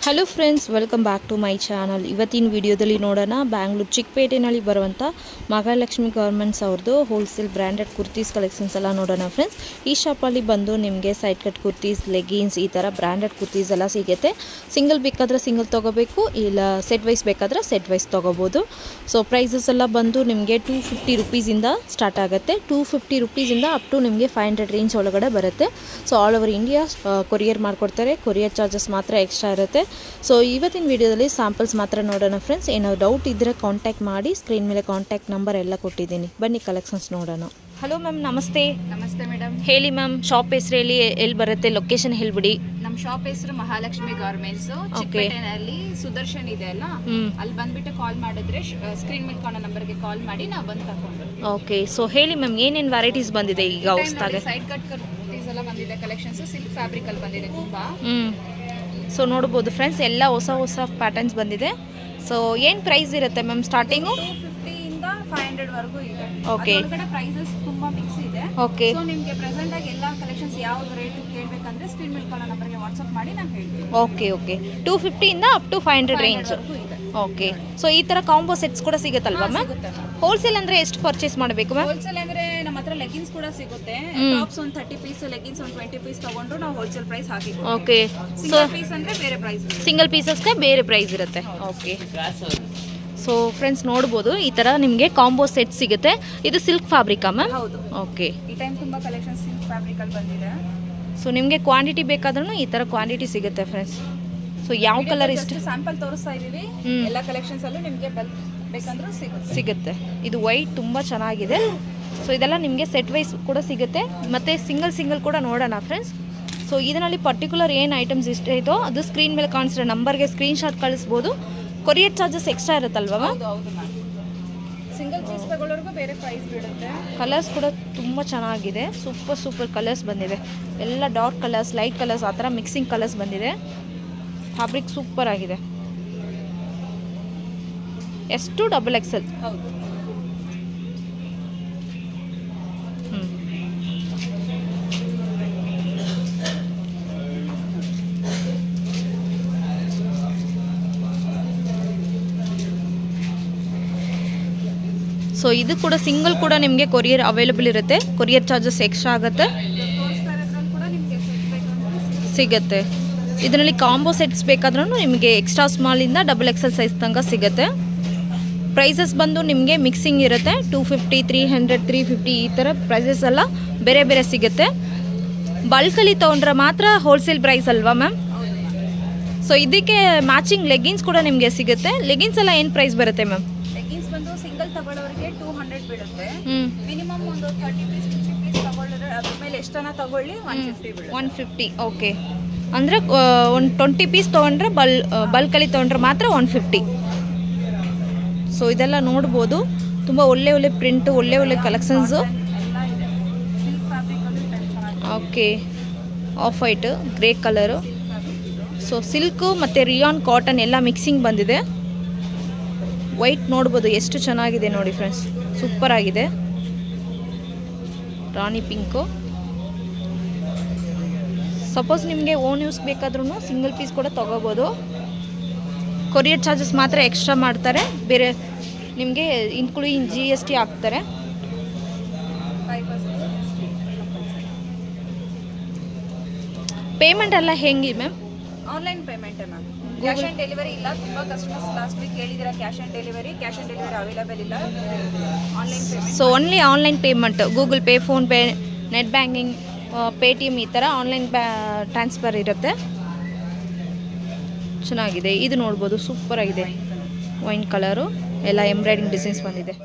Hello friends welcome back to my channel ಇವತ್ತಿನ ವಿಡಿಯೋದಲ್ಲಿ ನೋಡೋಣ ಬ್ಯಾಂಗ್ಳೂರು ಚಿಕ್ಕಪೇಟೆನಲ್ಲಿ ಬರುವಂಥ ಮಹಾಲಕ್ಷ್ಮಿ ಗೌರ್ಮೆಂಟ್ಸ್ ಅವ್ರದ್ದು ಹೋಲ್ಸೇಲ್ ಬ್ರ್ಯಾಂಡೆಡ್ ಕುರ್ತೀಸ್ ಕಲೆಕ್ಷನ್ಸ್ ಎಲ್ಲ ನೋಡೋಣ ಫ್ರೆಂಡ್ಸ್ ಈ ಶಾಪಲ್ಲಿ ಬಂದು ನಿಮಗೆ ಸೈಡ್ ಕಟ್ ಕುರ್ತೀಸ್ ಲೆಗಿನ್ಸ್ ಈ ಥರ ಬ್ರ್ಯಾಂಡೆಡ್ ಕುರ್ತೀಸ್ ಎಲ್ಲ ಸಿಗುತ್ತೆ ಸಿಂಗಲ್ ಬೇಕಾದರೆ ಸಿಂಗಲ್ ತೊಗೋಬೇಕು ಇಲ್ಲ ಸೆಟ್ ವೈಸ್ ಬೇಕಾದರೆ ಸೆಟ್ ವೈಸ್ ತೊಗೋಬೋದು ಸೊ ಪ್ರೈಸಸ್ ಎಲ್ಲ ಬಂದು ನಿಮಗೆ ಟೂ ಫಿಫ್ಟಿ ರುಪೀಸಿಂದ ಸ್ಟಾರ್ಟ್ ಆಗುತ್ತೆ ಟೂ ಫಿಫ್ಟಿ ರುಪೀಸಿಂದ ಅಪ್ ಟು ನಿಮಗೆ ಫೈವ್ ಹಂಡ್ರೆಡ್ ರೇಂಜ್ ಒಳಗಡೆ ಬರುತ್ತೆ so all over India courier ಮಾಡಿಕೊಡ್ತಾರೆ ಕೊರಿಯರ್ ಚಾರ್ಜಸ್ ಮಾತ್ರ ಎಕ್ಸ್ಟ್ರಾ ಇರುತ್ತೆ ಸೊ ಇವತ್ತಿನ ವಿಡಿಯೋದಲ್ಲಿ ಸ್ಯಾಂಪಲ್ಸ್ ಮಾತ್ರ ನೋಡೋಣ ಫ್ರೆಂಡ್ಸ್ ಏನಾದ್ರು ಡೌಟ್ ಇದ್ದರೆ ಕಾಂಟ್ಯಾಕ್ಟ್ ಮಾಡಿ ಸ್ಕ್ರೀನ್ ಮೇಲೆ ಕಾಂಟ್ಯಾಕ್ಟ್ ನಂಬರ್ ಎಲ್ಲ ಕೊಟ್ಟಿದ್ದೀನಿ ಬನ್ನಿ ಕಲೆಕ್ಷನ್ಸ್ ನೋಡೋಣ ಹಲೋ ಮ್ಯಾಮ್ ನಮಸ್ತೆ ನಮಸ್ತೆ ಮೇಡಮ್ ಹೇಳಿ ಮ್ಯಾಮ್ ಶಾಪ್ ಹೆಸರು ಹೇಳಿ ಎಲ್ಲಿ ಬರುತ್ತೆ ಲೊಕೇಶನ್ ಹೇಳ್ಬಿಡಿ ನಮ್ಮ ಶಾಪ್ ಹೆಸರು ಮಹಾಲಕ್ಷ್ಮಿ ಗಾರ್ಮೆಂಟ್ಸ್ ಚಿಕ್ಕಪೇಟೆನಲ್ಲಿ ಸುದರ್ಶನ್ ಇದೆ ಅಲ್ಲ ಹ್ಮ್. ಅಲ್ಲಿ ಬಂದ್ಬಿಟ್ಟು ಕಾಲ್ ಮಾಡಿದ್ರೆ ಸ್ಕ್ರೀನ್ ಮೇಲೆ ಕಾಣೋ ನಂಬರ್ಗೆ ಕಾಲ್ ಮಾಡಿ ನಾವು ಬಂದು ತಗೊಂಡು ಓಕೆ ಸೊ ಹೇಳಿ ಮ್ಯಾಮ್ ಏನೇನು ವೆರೈಟೀಸ್ ಬಂದಿದೆ ಈಗ ಹೊಸ್ದಾಗೆ ಸೈಡ್ ಕಟ್ ಕುರ್ತೀಸ್ ಎಲ್ಲ ಬಂದಿದೆ ಕಲೆಕ್ಷನ್ಸ್ ಸಿಲ್ಕ್ ಫ್ಯಾಬ್ರಿಕ್ ಅಲ್ಲಿ ಬಂದಿದೆ ತುಂಬಾ ಹ್ಞೂ ಸೊ ನೋಡ್ಬೋದು ಫ್ರೆಂಡ್ಸ್ ಎಲ್ಲ ಹೊಸ ಹೊಸ ಪ್ಯಾಟರ್ನ್ಸ್ ಬಂದಿದೆ ಸೊ ಏನು ಪ್ರೈಸ್ ಇರುತ್ತೆ ಮ್ಯಾಮ್ ಸ್ಟಾರ್ಟಿಂಗು ಟೂ ಫಿಫ್ಟಿ ಇಂದ ಫೈವ್ ಹಂಡ್ರೆಡ್ ವರೆಗೂ ಇದೆ Okay. ಕಡೆ ಪ್ರೈಸಸ್ ತುಂಬಾ ಮಿಕ್ಸ್ ಇದೆ ಓಕೆ ಸೊ ನಿಮಗೆ ಪ್ರೆಸೆಂಟ್ ಆಗಿ ಎಲ್ಲ ಕಲೆಕ್ಷನ್ಸ್ ಯಾವ ರೇಟ್ ಕೇಳಬೇಕಂದ್ರೆ ಸ್ಕ್ರೀನ್ ಮೇಲೆ ಕಾಣೋ ನಂಬರ್ಗೆ ವಾಟ್ಸ್ಆಪ್ ಮಾಡಿ ನಾನು ಹೇಳ್ತೀನಿ ಓಕೆ ಓಕೆ ಟೂ ಫಿಫ್ಟಿಯಿಂದ up to five hundred range ವರೆಗೂ ಇದೆ ಓಕೆ ಸೊ ಈ ಥರ ಕಾಂಬೋ ಸೆಟ್ಸ್ ಕೂಡ ಸಿಗುತ್ತಲ್ವಾ ಮ್ಯಾಮ್ ಸಿಗುತ್ತೆ ma'am. ಹೋಲ್ಸೇಲ್ ಅಂದರೆ ಎಷ್ಟು ಪರ್ಚೇಸ್ ಮಾಡಬೇಕು ಮ್ಯಾಮ್ ಹೋಲ್ಸೇಲ್ ಅಂದ್ರೆ ನಮ್ಮ ಹತ್ರ ಲೆಗಿನ್ಸ್ ಕೂಡ ಸಿಗುತ್ತೆ ಟಾಪ್ಸ್ ಒಂದು ಥರ್ಟಿ ಪೀಸ್ ಲೆಗಿನ್ಸ್ ಒಂದು ಟ್ವೆಂಟಿ ಪೀಸ್ ತಗೊಂಡ್ರು ನಾವು ಹೋಲ್ಸೇಲ್ ಪ್ರೈಸ್ ಹಾಕಿ ಓಕೆ ಸೊ ಸಿಂಗಲ್ ಪೀಸ್ ಅಂದ್ರೆ ಬೇರೆ ಪ್ರೈಸ್ ಸಿಂಗಲ್ ಪೀಸಸ್ಗೆ ಬೇರೆ ಪ್ರೈಸ್ ಇರುತ್ತೆ ಓಕೆ ಸೊ ಫ್ರೆಂಡ್ಸ್ ನೋಡ್ಬೋದು ಈ ಥರ ನಿಮಗೆ ಕಾಂಬೋ ಸೆಟ್ ಸಿಗುತ್ತೆ ಇದು ಸಿಲ್ಕ್ ಫ್ಯಾಬ್ರಿಕಾ ಮ್ಯಾಮ್ ಹೌದು ಓಕೆ ಈ ಟೈಮ್ ತುಂಬಾ ಕಲೆಕ್ಷನ್ ಸಿಲ್ಕ್ ಫ್ಯಾಬ್ರಿಕ್ ಅಲ್ಲಿ ಬಂದಿದೆ ಸೊ ನಿಮಗೆ ಕ್ವಾಂಟಿಟಿ ಬೇಕಾದ್ರೂ ಈ ಥರ ಕ್ವಾಂಟಿಟಿ ಸಿಗುತ್ತೆ ಫ್ರೆಂಡ್ಸ್ ಸೊ ಯಾವ ಕಲರ್ ಇಷ್ಟ ಸ್ಯಾಂಪಲ್ ತೋರಿಸ್ತಾ ಇದೀವಿ ಹ್ಮ್. ಎಲ್ಲ ಕಲೆಕ್ಷನ್ಸ್ ಅಲ್ಲೂ ನಿಮಗೆ ಬಲ್ಕ್ ಬೇಕಂದ್ರೂ ಸಿಗುತ್ತೆ ಸಿಗುತ್ತೆ ಇದು ವೈಟ್ ತುಂಬ ಚೆನ್ನಾಗಿದೆ ಸೊ ಇದೆಲ್ಲ ನಿಮಗೆ ಸೆಟ್ ವೈಸ್ ಕೂಡ ಸಿಗುತ್ತೆ ಮತ್ತು ಸಿಂಗಲ್ ಸಿಂಗಲ್ ಕೂಡ ನೋಡೋಣ ಫ್ರೆಂಡ್ಸ್ ಸೊ ಇದರಲ್ಲಿ ಪರ್ಟಿಕ್ಯುಲರ್ ಏನು ಐಟಮ್ಸ್ ಇಷ್ಟ ಇದೋ ಅದು ಸ್ಕ್ರೀನ್ ಮೇಲೆ ಕಾಣಿಸಿರೋ ನಂಬರ್ಗೆ ಸ್ಕ್ರೀನ್ಶಾಟ್ ಕಳಿಸ್ಬೋದು ಕೊರಿಯರ್ ಚಾರ್ಜಸ್ ಎಕ್ಸ್ಟ್ರಾ ಇರುತ್ತಲ್ವಾ ಮ್ಯಾಮ್ ಹೌದು ಹೌದು ಮ್ಯಾಮ್ ಸಿಂಗಲ್ ಪೀಸ್ ತಗೊಳ್ಳೋರ್ಗೂ ಬೇರೆ ಪ್ರೈಸ್ ಬೀಳುತ್ತೆ ಕಲರ್ಸ್ ಕೂಡ ತುಂಬ ಚೆನ್ನಾಗಿದೆ ಸೂಪರ್ ಸೂಪರ್ ಕಲರ್ಸ್ ಬಂದಿದೆ ಎಲ್ಲ ಡಾರ್ಕ್ ಕಲರ್ಸ್ ಲೈಟ್ ಕಲರ್ಸ್ ಆ ಥರ ಮಿಕ್ಸಿಂಗ್ ಕಲರ್ಸ್ ಬಂದಿದೆ ಫ್ಯಾಬ್ರಿಕ್ ಸೂಪರ್ ಆಗಿದೆ ಎಷ್ಟು ಡಬಲ್ ಎಕ್ಸೆಲ್ ಹೌದು ಹ್ಞೂ ಸೊ ಇದು ಕೂಡ ಸಿಂಗಲ್ ಕೂಡ ನಿಮಗೆ ಕೊರಿಯರ್ ಅವೈಲೇಬಲ್ ಇರುತ್ತೆ ಕೊರಿಯರ್ ಚಾರ್ಜಸ್ ಎಕ್ಸ್ಟ್ರಾ ಆಗುತ್ತೆ ತೋರಿಸ್ತಾ ಇರೋದ್ರಲ್ಲಿ ಕೂಡ ನಿಮಗೆ ಸೆಟ್ ಬೇಕಂದ್ರೆ ಸಿಗುತ್ತೆ ಇದರಲ್ಲಿ ಕಾಂಬೋ ಸೆಟ್ಸ್ ಬೇಕಾದ್ರೂ ನಿಮಗೆ ಎಕ್ಸ್ಟ್ರಾ ಸ್ಮಾಲಿಂದ ಡಬಲ್ ಎಕ್ಸೆಲ್ ಸೈಜ್ ತನಕ ಸಿಗುತ್ತೆ ಪ್ರೈಸಸ್ ಬಂದು ನಿಮಗೆ ಮಿಕ್ಸಿಂಗ್ ಇರುತ್ತೆ two fifty three hundred three fifty ಈ ಥರ ಪ್ರೈಸಸ್ ಎಲ್ಲ ಬೇರೆ ಬೇರೆ ಸಿಗುತ್ತೆ ಬಲ್ಕಲ್ಲಿ ತೊಗೊಂಡ್ರೆ ಮಾತ್ರ ಹೋಲ್ಸೇಲ್ ಪ್ರೈಸ್ ಅಲ್ವಾ ಮ್ಯಾಮ್ ಸೊ ಇದಕ್ಕೆ ಮ್ಯಾಚಿಂಗ್ ಲೆಗಿನ್ಸ್ ಕೂಡ ನಿಮಗೆ ಸಿಗುತ್ತೆ ಲೆಗಿನ್ಸ್ ಎಲ್ಲ ಏನು ಪ್ರೈಸ್ ಬರುತ್ತೆ ಮ್ಯಾಮ್ ಲೆಗಿನ್ಸ್ ಬಂದು ಸಿಂಗಲ್ ತಗೊಳ್ಳೋರಿಗೆ ಟೂ ಹಂಡ್ರೆಡ್ ಬೀಳುತ್ತೆ ಹ್ಞೂ ಮಿನಿಮಮ್ ಒಂದು ಥರ್ಟಿ ಪೀಸ್ ಫಿಫ್ಟಿ ಪೀಸ್ ತಗೊಳ್ಳಿದ್ರೆ ಅದ್ರ ಮೇಲೆ ಎಷ್ಟನ್ನ ತಗೊಳ್ಳಿ ಒನ್ ಫಿಫ್ಟಿ ಬೀಳುತ್ತೆ ಒನ್ ಫಿಫ್ಟಿ ಓಕೆ ಅಂದರೆ ಒಂದು ಟ್ವೆಂಟಿ ಪೀಸ್ ತೊಗೊಂಡ್ರೆ ಬಲ್ ಬಲ್ಕಲ್ಲಿ ತೊಗೊಂಡ್ರೆ ಮಾತ್ರ ಒನ್ ಫಿಫ್ಟಿ ಸೊ ಇದೆಲ್ಲ ನೋಡ್ಬೋದು ತುಂಬ ಒಳ್ಳೆ ಒಳ್ಳೆ ಪ್ರಿಂಟು ಒಳ್ಳೆ ಒಳ್ಳೆ ಕಲೆಕ್ಷನ್ಸು ಎಲ್ಲ ಇದೆ ಸಿಲ್ಕ್ ಫ್ಯಾಬ್ರಿಕಲ್ಲಿ ಚೆನ್ನಾಗಿ okay off white grey colour so silk ಮತ್ತು ರಿಯಾನ್ ಕಾಟನ್ ಎಲ್ಲ ಮಿಕ್ಸಿಂಗ್ ಬಂದಿದೆ ವೈಟ್ ನೋಡ್ಬೋದು ಎಷ್ಟು ಚೆನ್ನಾಗಿದೆ ನೋಡಿ ಫ್ರೆಂಡ್ಸ್ ಸೂಪರ್ ಆಗಿದೆ ರಾಣಿ ಪಿಂಕು ಸಪೋಸ್ ನಿಮಗೆ ಓನ್ ಯೂಸ್ ಬೇಕಾದ್ರೂ ಸಿಂಗಲ್ ಪೀಸ್ ಕೂಡ ತೊಗೋಬೋದು ಕೊರಿಯರ್ ಚಾರ್ಜಸ್ ಮಾತ್ರ ಎಕ್ಸ್ಟ್ರಾ ಮಾಡ್ತಾರೆ ಬೇರೆ ನಿಮಗೆ ಇನ್ಕ್ಲೂಡಿಂಗ್ ಜಿ ಎಸ್ ಟಿ ಹಾಕ್ತಾರೆ ಫೈವ್ ಪರ್ಸೆಂಟ್ ಪೇಮೆಂಟ್ ಎಲ್ಲ ಹೆಂಗೆ ma'am online payment ma'am cash on delivery ಇಲ್ಲ ತುಂಬಾ ಕಸ್ಟಮರ್ಸ್ ಲಾಸ್ಟ್ ವೀಕ್ ಕೇಳಿದಿರ cash on delivery cash on delivery available ಇಲ್ಲ online payment so only online payment Google Pay PhonePe net banking Paytm ಈ ಥರ online transfer ಇರುತ್ತೆ ಚೆನ್ನಾಗಿದೆ ಇದು ನೋಡ್ಬೋದು ಸೂಪರ್ ಆಗಿದೆ ವೈನ್ ಕಲರು ಎಲ್ಲ ಎಂಬ್ರಾಯ್ಡಿಂಗ್ ಡಿಸೈನ್ಸ್ ಬಂದಿದೆ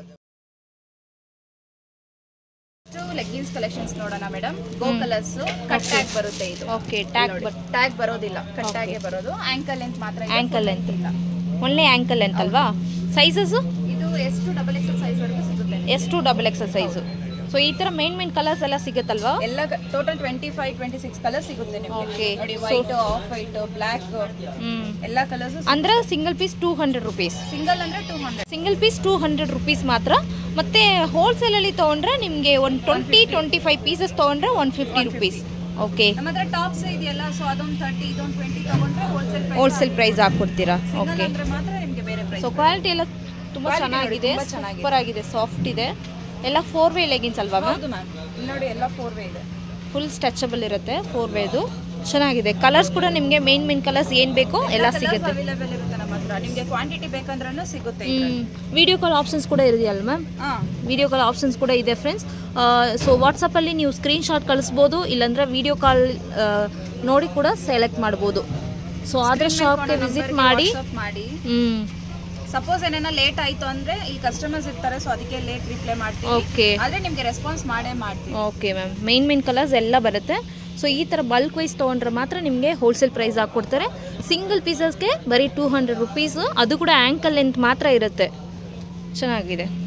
ಲೆಗ್ಗಿನ್ಸ್ ಕಲೆಕ್ಷನ್ಸ್ ನೋಡೋಣ madam go colours cut tag ಬರುತ್ತೆ ಇದು ಓಕೆ ಟ್ಯಾಗ್ ಬಟ್ ಟ್ಯಾಗ್ ಬರೋದಿಲ್ಲ ಕಟ್ ಟ್ಯಾಗೆ ಬರೋದು ಆಂಕಲ್ ಲೆಂತ್ ಮಾತ್ರ ಇದೆ, ಆ್ಯಂಕಲ್ full ಲೆಂತ್ ಇಲ್ಲ ಒಳ್ಳೆ ಆ್ಯಂಕಲ್ ಲೆಂತ್ ಅಲ್ವಾ ಸೈಜಸ್ಸು ಇದು ಎಷ್ಟು ಡಬಲ್ ಎಕ್ಸೆಲ್ ಸೈಜ್ ವರೆಗೂ ಸಿಗುತ್ತೆ ನಿಮ್ಗೆ. ಎಷ್ಟು ಡಬಲ್ ಎಕ್ಸಲ್ ಸೈಜು ಸೊ ಈ ಥರ ಮೇನ್ ಮೇನ್ ಕಲರ್ಸ್ ಎಲ್ಲ ಸಿಗುತ್ತಲ್ವಾ ಎಲ್ಲ total twenty five twenty six colour ಸಿಗುತ್ತೆ ನಿಮಗೆ Okay. ನೋಡಿ So- white off white black ಹ್ಞೂ ಎಲ್ಲ ಕಲರ್ಸ್ ಅಂದ್ರೆ single piece two hundred rupees single ಅಂದ್ರೆ two hundred single piece two hundred rupees ಮಾತ್ರ ಮತ್ತೆ ಹೋಲ್ಸೇಲಲ್ಲಿ ತೊಗೊಂಡ್ರೆ ನಿಮಗೆ ಒಂದು ಟ್ವೆಂಟಿ ಟ್ವೆಂಟಿ ಫೈವ್ ಪೀಸಸ್ ತೊಗೊಂಡ್ರೆ ಒನ್ ಫಿಫ್ಟಿ ರುಪೀಸ್ ಓಕೆ ನಮ್ಮ ಹತ್ರ ಟಾಪ್ಸ್ ಇದೆಯಲ್ಲ ಸೊ ಅದೊಂದು ತರ್ಟಿ ಇದೊಂದು ಟ್ವೆಂಟಿ ತಗೊಂಡ್ರೆ ಹೋಲ್ಸೇಲ್ ಹೋಲ್ಸೇಲ್ ಪ್ರೈಸ್ ಹಾಕ್ಕೊಡ್ತೀರಾ ಸಿಂಗಲ್ ಓಕೆ ಅಂದ್ರೆ ಮಾತ್ರ ನಿಮಗೆ ಬೇರೆ ಪ್ರೈಸ್ ಸೊ ಕ್ವಾಲಿಟಿ ಎಲ್ಲ ತುಂಬ Quality ನೋಡಿ, ಚೆನ್ನಾಗಿದೆ ತುಂಬಾ ಚೆನ್ನಾಗಿದೆ. ಸೂಪರ್ ಆಗಿದೆ ಸಾಫ್ಟ್ ಇದೆ ಎಲ್ಲ ಫೋರ್ ವೇ ಲೆಗಿನ್ಸ್ ಅಲ್ವಾ ಮ್ಯಾಮ್ ಹೌದು ಮ್ಯಾಮ್ ಇಲ್ಲಿ ನೋಡಿ ಎಲ್ಲ ಫೋರ್ ವೇ ಇದೆ ಫುಲ್ ಸ್ಟ್ರೆಚಬಲ್ ಇರುತ್ತೆ ಫೋರ್ ವೇದು ಚೆನ್ನಾಗಿದೆ ಕಲರ್ಸ್ ಕೂಡ ನಿಮಗೆ ಮೇನ್ ಮೇನ್ ಕಲರ್ಸ್ ಏನು ಬೇಕೋ ಎಲ್ಲ ಸಿಗುತ್ತೆ ಅವೈಲೇಬಲ್ ಇರುತ್ತೆ ನಮ್ಮ ಹತ್ರ ನಿಮಗೆ ಕ್ವಾಂಟಿಟಿ ಬೇಕಂದ್ರೂ ಸಿಗುತ್ತೆ ವಿಡಿಯೋ ಕಾಲ್ ಆಪ್ಷನ್ಸ್ ಕೂಡ ಇದೆಯಲ್ಲ ಮ್ಯಾಮ್ ಹಾ ವಿಡಿಯೋ ಕಾಲ್ ಆಪ್ಷನ್ಸ್ ಕೂಡ ಇದೆ ಫ್ರೆಂಡ್ಸ್ ಸೊ ವಾಟ್ಸಪ್ಪಲ್ಲಿ ನೀವು ಸ್ಕ್ರೀನ್ಶಾಟ್ ಕಳಿಸ್ಬೋದು ಇಲ್ಲಾಂದ್ರೆ ವಿಡಿಯೋ ಕಾಲ್ ನೋಡಿ ಕೂಡ ಸೆಲೆಕ್ಟ್ ಮಾಡ್ಬೋದು ಸೊ ಆದರೆ ಶಾಪ್ಗೆ ವಿಸಿಟ್ ಮಾಡಿ ವಾಟ್ಸಪ್ ಮಾಡಿ ಹ್ಞೂ ಸಪೋಸ್ ಏನೇನ ಲೇಟ್ ಆಯ್ತು ಅಂದ್ರೆ ಇಲ್ಲಿ ಕಸ್ಟಮರ್ಸ್ ಇರ್ತಾರೆ ಸೊ ಅದಕ್ಕೆ ಲೇಟ್ ರಿಪ್ಲೈ ಮಾಡ್ತೀವಿ ಓಕೆ ಆದ್ರೆ ನಿಮ್ಗೆ ರೆಸ್ಪಾನ್ಸ್ ಮಾಡೇ ಮಾಡ್ತೀವಿ okay ma'am main main colours ಎಲ್ಲ ಬರುತ್ತೆ ಸೊ ಈ ಥರ ಬಲ್ಕ್ ವೈಸ್ ತೊಗೊಂಡ್ರೆ ಮಾತ್ರ ನಿಮಗೆ ಹೋಲ್ಸೇಲ್ ಪ್ರೈಸ್ ಹಾಕ್ಕೊಡ್ತಾರೆ ಸಿಂಗಲ್ ಪೀಸಸ್ಗೆ ಬರೀ ಟೂ ಹಂಡ್ರೆಡ್ ರುಪೀಸು ಅದು ಕೂಡ ಆ್ಯಂಕಲ್ ಲೆಂತ್ ಮಾತ್ರ ಇರುತ್ತೆ ಚೆನ್ನಾಗಿದೆ